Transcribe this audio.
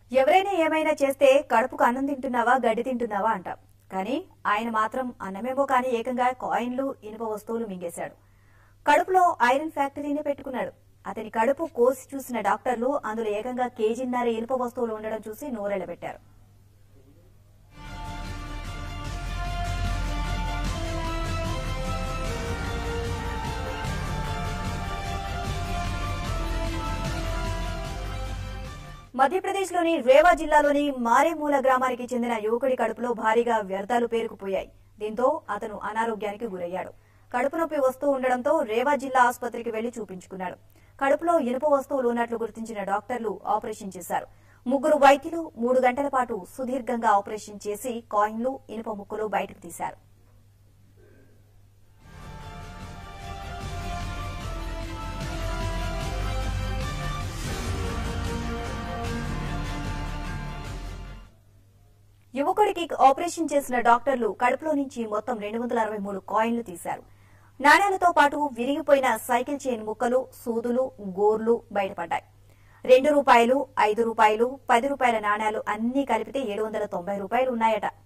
ఎవరైనా ఏమైనా చేస్తే కడుపుకు అన్నం తింటున్నావా గడ్డి తింటున్నావా అంటాం కానీ ఆయన మాత్రం అన్నమేమో కానీ ఏకంగా కాయిన్లు ఇనుప వస్తువులు మింగేశాడు కడుపులో ఐరన్ ఫ్యాక్టరీనే పెట్టుకున్నాడు అతని కడుపు కోసి చూసిన డాక్టర్లు అందులో ఏకంగా కేజీన్నర ఇనుప వస్తువులు ఉండడం చూసి నోరెళ్లబెట్టారు మధ్యప్రదేశ్లోని రేవా జిల్లాలోని మారేమూల గ్రామానికి చెందిన యువకుడి కడుపులో భారీగా వ్యర్థాలు పేరుకుపోయాయి దీంతో అతను అనారోగ్యానికి గురయ్యాడు కడుపు నొప్పి వస్తూ ఉండడంతో రేవా జిల్లా ఆసుపత్రికి వెళ్లి చూపించుకున్నాడు కడుపులో ఇనుప వస్తువులు ఉన్నట్లు గుర్తించిన డాక్టర్లు ఆపరేషన్ చేశారు ముగ్గురు వైద్యులు మూడు గంటల పాటు సుదీర్ఘంగా ఆపరేషన్ చేసి కాయిన్లు ఇనుప ముక్కలు బయటకు తీశారు యువకుడికి ఆపరేషన్ చేసిన డాక్టర్లు కడుపులో నుంచి మొత్తం రెండు వందల అరవై మూడు కాయిన్లు తీశారు నాణేలతో పాటు విరిగిపోయిన సైకిల్ చైన్ ముక్కలు సూదులు గోర్లు బయటపడ్డాయి రెండు రూపాయలు ఐదు రూపాయలు పది రూపాయల నాణేలు అన్ని కలిపితే ఏడు వందల తొంభై రూపాయలు ఉన్నాయట